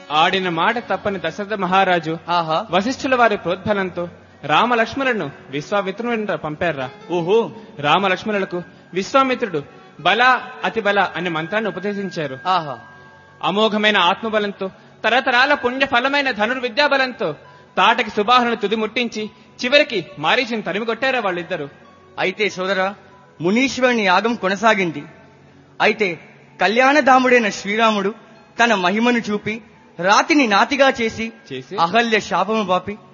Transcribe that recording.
ఆడిన మాట తప్పని దశరథ మహారాజు ఆహా వశిష్ఠుల వారి ప్రోద్బలంతో రామలక్ష్మణులను విశ్వామిత్రుని వెంట పంపారా ఓహో రామలక్ష్మణులకు విశ్వామిత్రుడు బల అతి బల అనే మంత్రాన్ని ఉపదేశించారు ఆహా అమోఘమైన ఆత్మబలంతో తరతరాల పుణ్య ఫలమైన ధనుర్విద్యా బలంతో తాటకి సుబాహులను తుది ముట్టించి చివరికి మారీచిని తరిమికొట్టారా వాళ్ళిద్దరు అయితే సోదరా మునీశ్వరుని యాగం కొనసాగింది అయితే కళ్యాణధాముడైన శ్రీరాముడు తన మహిమను చూపి రాతిని నాతిగా చేసి చేసి అహల్య శాపము బాపి